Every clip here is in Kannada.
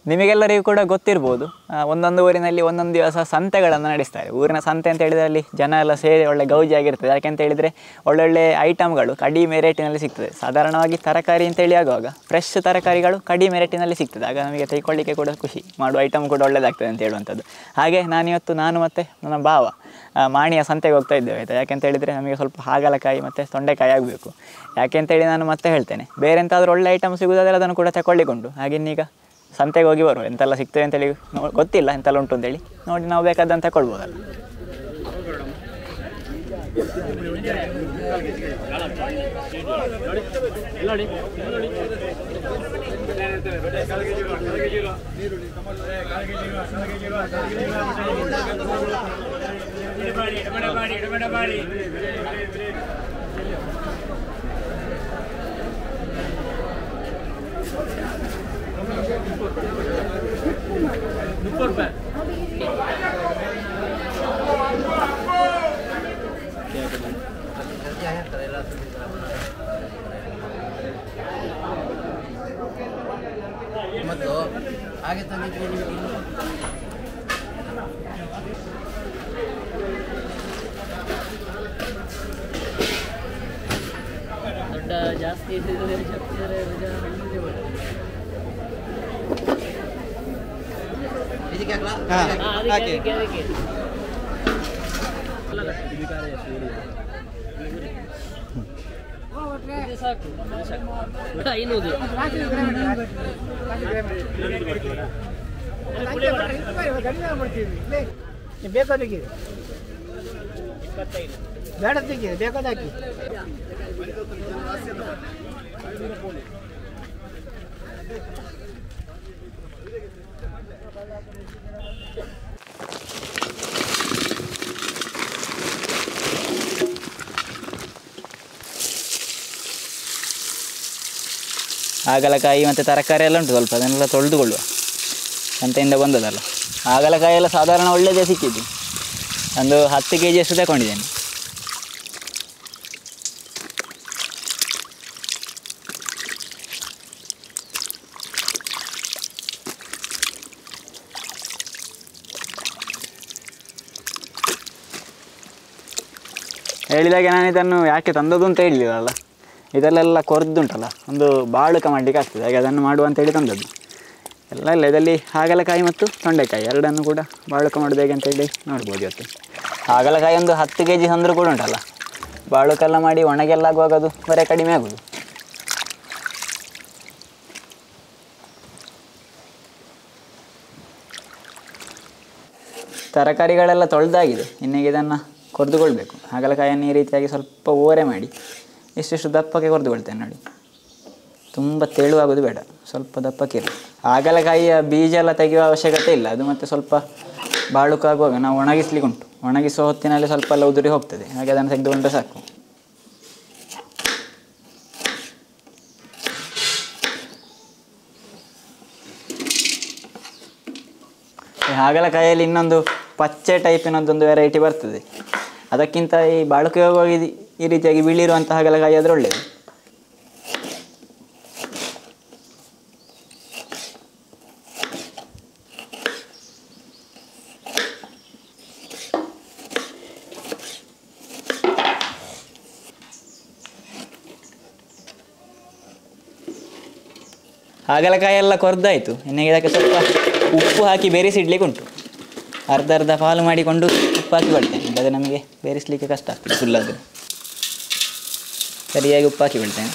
ನಿಮಗೆಲ್ಲರಿಗೂ ಕೂಡ ಗೊತ್ತಿರ್ಬೋದು ಆ, ಒಂದೊಂದು ಊರಿನಲ್ಲಿ ಒಂದೊಂದು ದಿವಸ ಸಂತೆಗಳನ್ನು ನಡೆಸ್ತಾರೆ ಊರಿನ ಸಂತೆ ಅಂತ ಹೇಳಿದ್ರೆ ಅಲ್ಲಿ ಜನ ಎಲ್ಲ ಸೇರಿ ಒಳ್ಳೆ ಗೌಜಿಯಾಗಿರ್ತದೆ ಯಾಕೆಂತ ಹೇಳಿದರೆ ಒಳ್ಳೊಳ್ಳೆ ಐಟಮ್ಗಳು ಕಡಿಮೆ ರೇಟಿನಲ್ಲಿ ಸಿಗ್ತದೆ ಸಾಧಾರಣವಾಗಿ ತರಕಾರಿ ಅಂತೇಳಿ ಆಗುವಾಗ ಫ್ರೆಶ್ ತರಕಾರಿಗಳು ಕಡಿಮೆ ರೇಟಿನಲ್ಲಿ ಸಿಗ್ತದೆ ಆಗ ನಮಗೆ ತೆಗೆಕೊಳ್ಳಿಕ್ಕೆ ಕೂಡ ಖುಷಿ ಮಾಡುವ ಐಟಮ್ ಕೂಡ ಒಳ್ಳೆಯದಾಗ್ತದೆ ಅಂತ ಹೇಳುವಂಥದ್ದು ಹಾಗೆ ನಾನಿವತ್ತು ನಾನು ಮತ್ತು ನನ್ನ ಭಾವ ಆ, ಮಾಣಿಯ ಸಂತೆಗೆ ಹೋಗ್ತಾ ಇದ್ದೇವೆ ಆಯಿತಾ ಯಾಕೆಂತ ಹೇಳಿದರೆ ನಮಗೆ ಸ್ವಲ್ಪ ಹಾಗಲಕಾಯಿ ಮತ್ತು ತೊಂಡೆಕಾಯಿ ಆಗಬೇಕು ಯಾಕೆಂತೇಳಿ ನಾನು ಮತ್ತೆ ಹೇಳ್ತೇನೆ ಬೇರೆ ಎಂತಾದರೂ ಒಳ್ಳೆ ಐಟಮ್ ಸಿಗುವುದಾದರೆ ಅದನ್ನು ಕೂಡ ತಗೊಳ್ಳಿಕೊಂಡು ಹಾಗೆ ಇನ್ನೀಗ ಸಂತೆಗೆ ಹೋಗಿ ಬರುವ ಎಂತೆಲ್ಲ ಸಿಗ್ತದೆ ಅಂತೇಳಿ ನೋ ಗೊತ್ತಿಲ್ಲ ಎಂತೆಲ್ಲ ಉಂಟು ಅಂತೇಳಿ ನೋಡಿ ನಾವು ಬೇಕಾದಂತ ತಗೊಳ್ಬೋದಲ್ಲ ಮತ್ತು ಹಾಗೆ ತಂದಿದ್ರೆ ನಿಮಗೆ ಇನ್ನು ದೊಡ್ಡ ಜಾಸ್ತಿ ಇದ್ದಿದ್ರೆ ಜಾಸ್ತಿ ಇದ್ರೆ ಮುಂದೆ ಬರ್ತದೆ. ಇದಕ್ಕೆ ಹಾಕ್ಲಾ? ಹಾ, ಅದಕ್ಕೆ, ಅದಕ್ಕೆ, ಅದಕ್ಕೆ. ಇದು ಸಾಕು ಇದು ಸಾಕು. ಐನೂರು ಬೇಕಾದಕ್ಕೆ ಬೇಡ ತೆಗಿ ಬೇಕಾದ ಹಾಕಿ ಹಾಗಲಕಾಯಿ ಮತ್ತು ತರಕಾರಿ ಎಲ್ಲ ಉಂಟು ಸ್ವಲ್ಪ ಅದನ್ನೆಲ್ಲ ತೊಳೆದುಕೊಳ್ಳುವ ಸಂತೆಯಿಂದ ಬಂದದಲ್ಲ ಹಾಗಲಕಾಯಿ ಎಲ್ಲ ಸಾಧಾರಣ ಒಳ್ಳೆಯದೇ ಸಿಕ್ಕಿದ್ದು ಒಂದು ಹತ್ತು ಕೆ ಜಿಯಷ್ಟು ತಗೊಂಡಿದ್ದೇನೆ ಹೇಳಿದಾಗೆ ನಾನು ಇದನ್ನು ಯಾಕೆ ತಂದದ್ದು ಅಂತ ಹೇಳಿರಲ್ಲ ಇದರಲ್ಲೆಲ್ಲ ಕೊರ್ದುಂಟಲ್ಲ ಒಂದು ಬಾಳುಕ ಮಾಡಲಿಕ್ಕೆ ಆಗ್ತದೆ ಹಾಗೆ ಅದನ್ನು ಮಾಡುವ ಅಂತೇಳಿ ತಂದದ್ದು ಎಲ್ಲ ಇಲ್ಲ ಇದರಲ್ಲಿ ಹಾಗಲಕಾಯಿ ಮತ್ತು ತೊಂಡೆಕಾಯಿ ಎರಡನ್ನು ಕೂಡ ಬಾಳುಕ ಮಾಡೋದು ಹೇಗೆ ಅಂತೇಳಿ ನೋಡ್ಬೋದು ಇವತ್ತು ಹಾಗಲಕಾಯಿ ಒಂದು ಹತ್ತು ಕೆ ಜಿ ತಂದರೂ ಕೂಡ ಉಂಟಲ್ಲ ಬಾಳುಕೆಲ್ಲ ಮಾಡಿ ಒಣಗೆಲ್ಲ ಆಗುವಾಗ ಅದು ಬರೀ ಕಡಿಮೆ ಆಗೋದು ತರಕಾರಿಗಳೆಲ್ಲ ತೊಳೆದಾಗಿದೆ ಇನ್ನೀಗ ಇದನ್ನು ಕೊರೆದುಕೊಳ್ಬೇಕು ಹಾಗಲಕಾಯನ್ನು ಈ ರೀತಿಯಾಗಿ ಸ್ವಲ್ಪ ಓರೆ ಮಾಡಿ ಇಷ್ಟಿಷ್ಟು ದಪ್ಪಕ್ಕೆ ಕೊರೆದುಕೊಳ್ತೇನೆ ನೋಡಿ ತುಂಬ ತೆಳುವಾಗೋದು ಬೇಡ ಸ್ವಲ್ಪ ದಪ್ಪಕ್ಕಿರಲಿ ಹಾಗಲಕಾಯಿಯ ಬೀಜ ಎಲ್ಲ ತೆಗೆಯುವ ಅವಶ್ಯಕತೆ ಇಲ್ಲ ಅದು ಮತ್ತೆ ಸ್ವಲ್ಪ ಬಾಳುಕಾಗುವಾಗ ನಾವು ಒಣಗಿಸ್ಲಿಕ್ಕೆ ಉಂಟು ಒಣಗಿಸುವ ಹೊತ್ತಿನಲ್ಲಿ ಸ್ವಲ್ಪ ಎಲ್ಲ ಉದುರಿ ಹೋಗ್ತದೆ ಹಾಗೆ ಅದನ್ನು ತೆಗೆದುಕೊಂಡ್ರೆ ಸಾಕು ಈ ಹಾಗಲಕಾಯಿಯಲ್ಲಿ ಇನ್ನೊಂದು ಪಚ್ಚೆ ಟೈಪಿನದ್ದೊಂದು ವೆರೈಟಿ ಬರ್ತದೆ ಅದಕ್ಕಿಂತ ಈ ಬಾಳುಕೆ ಹೋಗುವಾಗ ಇದು- ಈ ರೀತಿಯಾಗಿ ಬೀಳಿರುವಂಥ ಹಾಗಲಕಾಯಿ ಆದರೆ ಒಳ್ಳೆಯದು ಹಾಗಲಕಾಯಿ ಎಲ್ಲ ಕೊರ್ದಾಯಿತು ಇನ್ನು ಇದಕ್ಕೆ ಸ್ವಲ್ಪ ಉಪ್ಪು ಹಾಕಿ ಬೆರೆಸಿಡ್ಲಿಕ್ಕೆ ಉಂಟು ಅರ್ಧ ಅರ್ಧ ಪಾಲು ಮಾಡಿಕೊಂಡು ಉಪ್ಪು ಹಾಕಿ ಕೊಡ್ತೇನೆ ಇಲ್ಲದೆ ನಮಗೆ ಬೇರಿಸಲಿಕ್ಕೆ ಕಷ್ಟ ಆಗ್ತದೆ ಫುಲ್ಲಾದರೆ ಸರಿಯಾಗಿ ಉಪ್ಪು ಹಾಕಿ ಬಿಡ್ತೇನೆ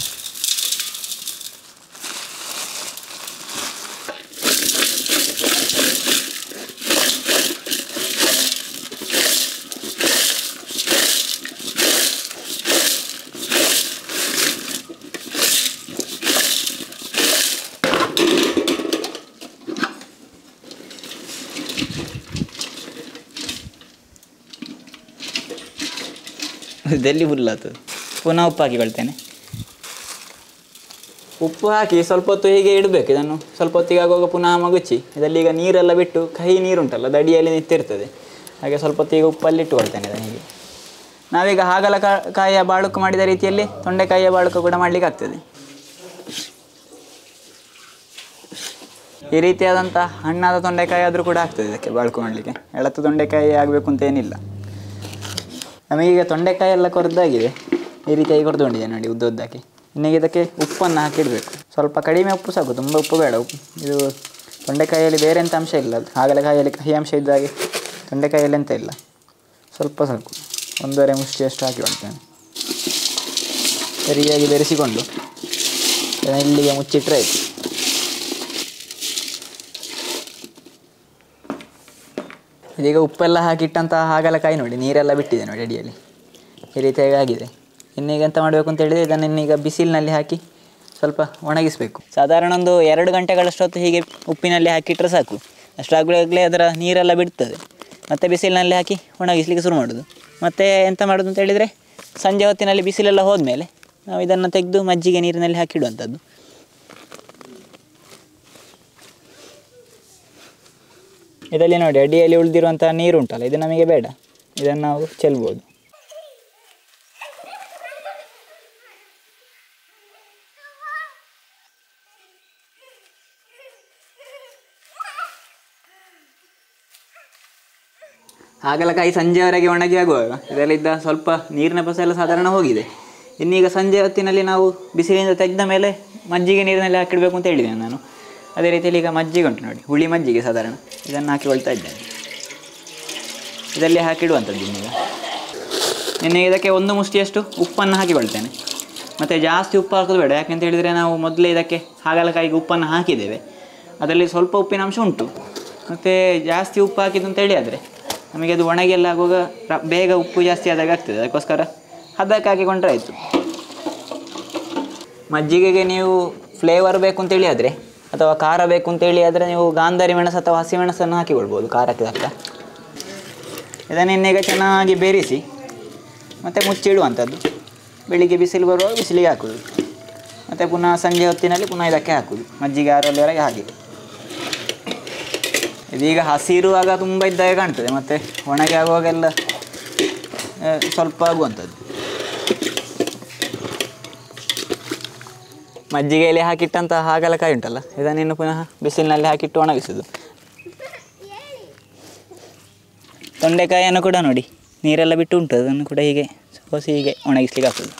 ಇದೆಲ್ಲಿ ಹುಲ್ಲಾತು ಪುನಃ ಉಪ್ಪು ಹಾಕಿಕೊಳ್ತೇನೆ ಉಪ್ಪು ಹಾಕಿ ಸ್ವಲ್ಪ ಹೊತ್ತು ಹೀಗೆ ಇಡಬೇಕು ಇದನ್ನು ಸ್ವಲ್ಪ ಹೊತ್ತಿಗೆ ಆಗುವಾಗ ಪುನಃ ಮಗುಚಿ ಇದರಲ್ಲಿ ಈಗ ನೀರೆಲ್ಲ ಬಿಟ್ಟು ಕಹಿ ನೀರುಂಟಲ್ಲ ದಡಿಯಲ್ಲಿ ನಿಂತಿರ್ತದೆ ಹಾಗೆ ಸ್ವಲ್ಪ ಹೊತ್ತಿಗೆ ಉಪ್ಪಲ್ಲಿ ಇಟ್ಟುಕೊಳ್ತೇನೆ ಇದನ್ನು ಹೀಗೆ ನಾವೀಗ ಹಾಗಲಕಾಯಿಯ ಬಾಳುಕು ಮಾಡಿದ ರೀತಿಯಲ್ಲಿ ತೊಂಡೆಕಾಯಿಯ ಬಾಳುಕು ಕೂಡ ಮಾಡಲಿಕ್ಕೆ ಆಗ್ತದೆ ಈ ರೀತಿಯಾದಂಥ ಹಣ್ಣಾದ ತೊಂಡೆಕಾಯಿ ಆದರೂ ಕೂಡ ಆಗ್ತದೆ ಇದಕ್ಕೆ ಬಾಳ್ಕೊಳ್ಳಿಕ್ಕೆ ಎಳತು ತೊಂಡೆಕಾಯಿ ಆಗಬೇಕು ಅಂತ ಏನಿಲ್ಲ ನಮಗೀಗ ತೊಂಡೆಕಾಯಿ ಎಲ್ಲ ಕೊರ್ದಾಗಿದೆ ಈ ರೀತಿಯಾಗಿ ಕೊರ್ದುಕೊಂಡಿದೆ ನೋಡಿ ಉದ್ದ ಉದ್ದಕ್ಕೆ ಇನ್ನೀಗ ಇದಕ್ಕೆ ಉಪ್ಪನ್ನು ಹಾಕಿಡಬೇಕು ಸ್ವಲ್ಪ ಕಡಿಮೆ ಉಪ್ಪು ಸಾಕು ತುಂಬ ಉಪ್ಪು ಬೇಡ ಉಪ್ಪು ಇದು ತೊಂಡೆಕಾಯಿಯಲ್ಲಿ ಬೇರೆ ಎಂಥ ಅಂಶ ಇಲ್ಲ ಹಾಗಲಕಾಯಿಯಲ್ಲಿ ಕಹಿ ಅಂಶ ಇದ್ದಾಗೆ ತೊಂಡೆಕಾಯಿಯಲ್ಲಿ ಎಂತ ಇಲ್ಲ ಸ್ವಲ್ಪ ಸಾಕು ಒಂದೂವರೆ ಮುಷ್ಟಿಯಷ್ಟು ಹಾಕಿ ಕೊಡ್ತೇನೆ ಸರಿಯಾಗಿ ಬೆರೆಸಿಕೊಂಡು ಇದನ್ನ ಇಲ್ಲಿಗೆ ಮುಚ್ಚಿಟ್ರೆ ಆಯಿತು ಇದೀಗ ಉಪ್ಪೆಲ್ಲ ಹಾಕಿಟ್ಟಂತಹ ಹಾಗಲಕಾಯಿ ನೋಡಿ ನೀರೆಲ್ಲ ಬಿಟ್ಟಿದೆ ನೋಡಿ ಅಡಿಯಲ್ಲಿ ಈ ರೀತಿಯಾಗಿ ಆಗಿದೆ ಇನ್ನೀಗ ಎಂತ ಮಾಡಬೇಕು ಅಂತ ಹೇಳಿದರೆ ಇದನ್ನು ಇನ್ನೀಗ ಬಿಸಿಲಿನಲ್ಲಿ ಹಾಕಿ ಸ್ವಲ್ಪ ಒಣಗಿಸಬೇಕು ಸಾಧಾರಣ ಒಂದು ಎರಡು ಗಂಟೆಗಳಷ್ಟೊತ್ತು ಹೀಗೆ ಉಪ್ಪಿನಲ್ಲಿ ಹಾಕಿಟ್ರೆ ಸಾಕು ಅಷ್ಟಾಗಲೇ ಅದರ ನೀರೆಲ್ಲ ಬಿಡ್ತದೆ ಮತ್ತು ಬಿಸಿಲಿನಲ್ಲಿ ಹಾಕಿ ಒಣಗಿಸ್ಲಿಕ್ಕೆ ಶುರು ಮಾಡೋದು ಮತ್ತು ಎಂತ ಮಾಡೋದು ಅಂತ ಹೇಳಿದರೆ ಸಂಜೆ ಹೊತ್ತಿನಲ್ಲಿ ಬಿಸಿಲೆಲ್ಲ ಹೋದ್ಮೇಲೆ ನಾವು ಇದನ್ನು ತೆಗೆದು ಮಜ್ಜಿಗೆ ನೀರಿನಲ್ಲಿ ಹಾಕಿಡುವಂಥದ್ದು ಇದರಲ್ಲಿ ನೋಡಿ ಅಡಿಯಲ್ಲಿ ಉಳಿದಿರುವಂಥ ನೀರು ಉಂಟಲ್ಲ ಇದು ನಮಗೆ ಬೇಡ ಇದನ್ನು ನಾವು ಚೆಲ್ಬೋದು ಹಾಗಲಕಾಯಿ ಸಂಜೆವರೆಗೆ ಒಣಗಿ ಆಗುವಾಗ ಇದರಲ್ಲಿದ್ದ ಸ್ವಲ್ಪ ನೀರಿನ ಪಸ ಎಲ್ಲ ಸಾಧಾರಣ ಹೋಗಿದೆ ಇನ್ನೀಗ ಸಂಜೆ ಹೊತ್ತಿನಲ್ಲಿ ನಾವು ಬಿಸಿಲಿಂದ ತೆಗೆದ ಮೇಲೆ ಮಜ್ಜಿಗೆ ನೀರಿನಲ್ಲಿ ಹಾಕಿಡಬೇಕು ಅಂತ ಹೇಳಿದ್ದೇನೆ ನಾನು ಅದೇ ರೀತಿಯಲ್ಲಿ ಈಗ ಮಜ್ಜಿಗೆ ಉಂಟು ನೋಡಿ ಹುಳಿ ಮಜ್ಜಿಗೆ ಸಾಧಾರಣ ಇದನ್ನು ಹಾಕಿಕೊಳ್ತಾ ಇದ್ದೇನೆ ಇದರಲ್ಲಿ ಹಾಕಿಡುವಂಥದ್ದು ಇನ್ನೀಗ ಇನ್ನು ಇದಕ್ಕೆ ಒಂದು ಮುಷ್ಟಿಯಷ್ಟು ಉಪ್ಪನ್ನು ಹಾಕಿಕೊಳ್ತೇನೆ ಮತ್ತು ಜಾಸ್ತಿ ಉಪ್ಪು ಹಾಕೋದು ಬೇಡ ಯಾಕೆಂತ ಹೇಳಿದರೆ ನಾವು ಮೊದಲೇ ಇದಕ್ಕೆ ಹಾಗಲಕಾಯಿಗೆ ಉಪ್ಪನ್ನು ಹಾಕಿದ್ದೇವೆ ಅದರಲ್ಲಿ ಸ್ವಲ್ಪ ಉಪ್ಪಿನ ಅಂಶ ಉಂಟು ಮತ್ತು ಜಾಸ್ತಿ ಉಪ್ಪು ಹಾಕಿದ್ದು ಅಂತ ಹೇಳಿ ಆದರೆ ನಮಗೆ ಅದು ಒಣಗೆಲ್ಲ ಆಗುವಾಗ ರ- ಬೇಗ ಉಪ್ಪು ಜಾಸ್ತಿ ಆದಾಗ ಆಗ್ತದೆ ಅದಕ್ಕೋಸ್ಕರ ಹದಕ್ಕೆ ಹಾಕಿಕೊಂಡ್ರೆ ಆಯಿತು ಮಜ್ಜಿಗೆಗೆ ನೀವು ಫ್ಲೇವರ್ ಬೇಕು ಅಂತೇಳಿ ಆದರೆ ಅಥವಾ ಖಾರ ಬೇಕು ಅಂತೇಳಿ ಆದರೆ ನೀವು ಗಾಂಧಾರಿ ಮೆಣಸು ಅಥವಾ ಹಸಿಮೆಣಸನ್ನು ಹಾಕಿಕೊಳ್ಬೋದು ಖಾರಕ್ಕೆ ತಕ್ಕ ಇದನ್ನು ಇನ್ನೀಗ ಚೆನ್ನಾಗಿ ಬೇರಿಸಿ ಮತ್ತು ಮುಚ್ಚಿಡುವಂಥದ್ದು ಬೆಳಿಗ್ಗೆ ಬಿಸಿಲು ಬರುವಾಗ ಬಿಸಿಲಿಗೆ ಹಾಕೋದು ಮತ್ತು ಪುನಃ ಸಂಜೆ ಹೊತ್ತಿನಲ್ಲಿ ಪುನಃ ಇದಕ್ಕೆ ಹಾಕೋದು ಮಜ್ಜಿಗೆ ಆರಲ್ಲಿವರೆಗೆ ಹಾಗೆ ಇದೀಗ ಹಸಿರುವಾಗ ತುಂಬ ಇದ್ದಾಗ ಕಾಣ್ತದೆ ಮತ್ತು ಒಣಗಿ ಆಗುವಾಗೆಲ್ಲ ಆ, ಸ್ವಲ್ಪ ಆಗುವಂಥದ್ದು ಮಜ್ಜಿಗೆಯಲ್ಲಿ ಹಾಕಿಟ್ಟಂಥ ಹಾಗಲಕಾಯಿ ಉಂಟಲ್ಲ ಇದನ್ನು ಇನ್ನು ಪುನಃ ಬಿಸಿಲಿನಲ್ಲಿ ಹಾಕಿಟ್ಟು ಒಣಗಿಸೋದು ತೊಂಡೆಕಾಯಿಯನ್ನು ಕೂಡ ನೋಡಿ ನೀರೆಲ್ಲ ಬಿಟ್ಟು ಉಂಟು ಅದನ್ನು ಕೂಡ ಹೀಗೆ ಸೋಸಿ ಹೀಗೆ ಒಣಗಿಸ್ಲಿಕ್ಕೆ ಆಗ್ತದೆ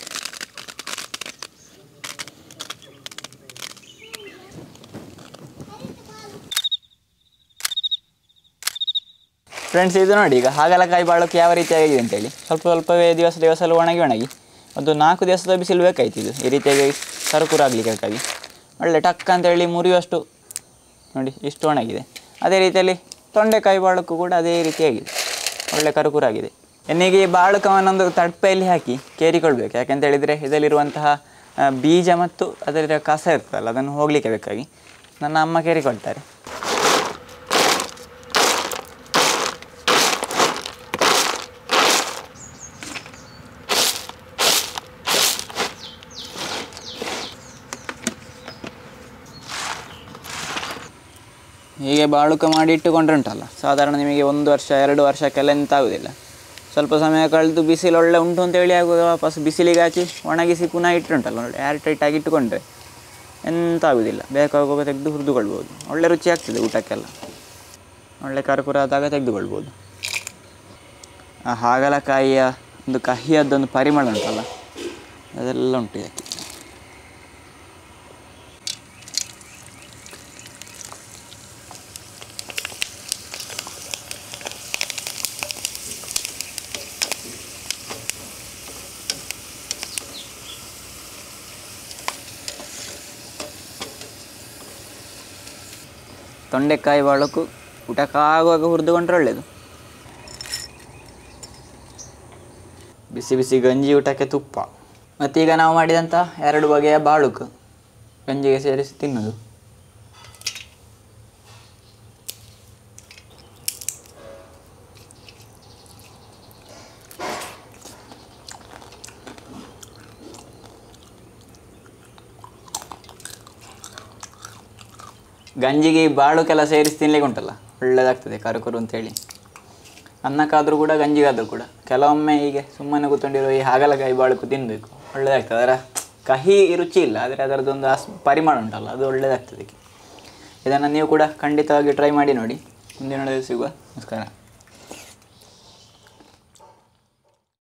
ಫ್ರೆಂಡ್ಸ್ ಇದು ನೋಡಿ ಈಗ ಹಾಗಲಕಾಯಿ ಬಾಳೋಕೆ ಯಾವ ರೀತಿಯಾಗಿದೆ ಅಂತೇಳಿ ಸ್ವಲ್ಪ ಸ್ವಲ್ಪವೇ ದಿವಸ ದಿವಸ ಎಲ್ಲ ಒಣಗಿ ಒಣಗಿ ಒಂದು ನಾಲ್ಕು ದಿವಸದ ಬಿಸಿಲು ಬೇಕಾಯ್ತು ಇದು ಈ ರೀತಿಯಾಗಿ ಕರುಕುರಾಗಲಿಕ್ಕೆ ಬೇಕಾಗಿ ಒಳ್ಳೆ ಟಕ್ ಅಂತೇಳಿ ಮುರಿಯುವಷ್ಟು ನೋಡಿ ಇಷ್ಟು ಒಣಗಿದೆ ಅದೇ ರೀತಿಯಲ್ಲಿ ತೊಂಡೆಕಾಯಿ ಬಾಳಕ್ಕೂ ಕೂಡ ಅದೇ ರೀತಿಯಾಗಿದೆ ಒಳ್ಳೆ ಕರುಕುರಾಗಿದೆ ಎಣ್ಣೆಗೆ ಈ ಬಾಳುಕವನ್ನೊಂದು ತಡ್ಪೆಯಲ್ಲಿ ಹಾಕಿ ಕೇರಿಕೊಳ್ಬೇಕು ಯಾಕೆಂತ ಹೇಳಿದರೆ ಇದರಲ್ಲಿರುವಂತಹ ಆ, ಬೀಜ ಮತ್ತು ಅದರ ಕಸ ಇರ್ತದಲ್ಲ ಅದನ್ನು ಹೋಗಲಿಕ್ಕೆ ಬೇಕಾಗಿ ನನ್ನ ಅಮ್ಮ ಕೇರಿಕೊಳ್ತಾರೆ ಹೀಗೆ ಬಾಳುಕ ಮಾಡಿ ಇಟ್ಟುಕೊಂಡ್ರೆ ಉಂಟಲ್ಲ ಸಾಧಾರಣ ನಿಮಗೆ ಒಂದು ವರ್ಷ ಎರಡು ವರ್ಷಕ್ಕೆಲ್ಲ ಎಂತ ಆಗುದಿಲ್ಲ ಸ್ವಲ್ಪ ಸಮಯ ಕಳೆದು ಬಿಸಿಲು ಒಳ್ಳೆ ಉಂಟು ಅಂತೇಳಿ ಆಗುವಾಗ ವಾಪಸ್ ಬಿಸಿಲಿಗೆ ಹಾಕಿ ಒಣಗಿಸಿ ಪುನಃ ಇಟ್ಟುಂಟಲ್ಲ ನೋಡಿ ಏರ್ ಟೈಟ್ ಆಗಿ ಇಟ್ಟುಕೊಂಡ್ರೆ ಎಂತ ಆಗುದಿಲ್ಲ ಬೇಕಾಗುವಾಗ ತೆಗೆದು ಹುರಿದುಕೊಳ್ಬೋದು ಒಳ್ಳೆ ರುಚಿ ಆಗ್ತದೆ ಊಟಕ್ಕೆಲ್ಲ ಒಳ್ಳೆ ಕರ್ಪೂರ ಆದಾಗ ತೆಗೆದುಕೊಳ್ಬೋದು ಆ ಹಾಗಲಕಾಯಿಯ ಒಂದು ಕಹಿಯದ್ದೊಂದು ಪರಿಮಳ ಉಂಟಲ್ಲ ಅದೆಲ್ಲ ಉಂಟು ಇದಕ್ಕೆ ತೊಂಡೆಕಾಯಿ ಬಾಳಕು ಊಟಕ್ಕಾಗುವಾಗ ಹುರಿದುಕೊಂಡ್ರೆ ಒಳ್ಳೆಯದು ಬಿಸಿ ಬಿಸಿ ಗಂಜಿ ಊಟಕ್ಕೆ ತುಪ್ಪ ಮತ್ತೀಗ ನಾವು ಮಾಡಿದಂಥ ಎರಡು ಬಗೆಯ ಬಾಳುಕು ಗಂಜಿಗೆ ಸೇರಿಸಿ ತಿನ್ನೋದು ಗಂಜಿಗೆ ಈ ಬಾಳುಕೆಲ್ಲ ಸೇರಿಸಿ ತಿನ್ಲಿಕ್ಕೆ ಉಂಟಲ್ಲ ಒಳ್ಳೆಯದಾಗ್ತದೆ ಕರುಕರು ಅಂತೇಳಿ ಅನ್ನಕ್ಕಾದರೂ ಕೂಡ ಗಂಜಿಗಾದರೂ ಕೂಡ ಕೆಲವೊಮ್ಮೆ ಹೀಗೆ ಸುಮ್ಮನೆ ಕೂತ್ಕೊಂಡಿರೋ ಈ ಹಾಗಲಕಾಯಿ ಬಾಳುಕು ತಿನ್ನಬೇಕು ಒಳ್ಳೆಯದಾಗ್ತದೆ ಅದರ ಕಹಿ ರುಚಿ ಇಲ್ಲ ಆದರೆ ಅದರದ್ದೊಂದು ಆಸ್ ಪರಿಮಾಣ ಉಂಟಲ್ಲ ಅದು ಒಳ್ಳೆಯದಾಗ್ತದೆ ಇದನ್ನು ನೀವು ಕೂಡ ಖಂಡಿತವಾಗಿ ಟ್ರೈ ಮಾಡಿ ನೋಡಿ ಮುಂದಿನ ಸಿಗುವ ನಮಸ್ಕಾರ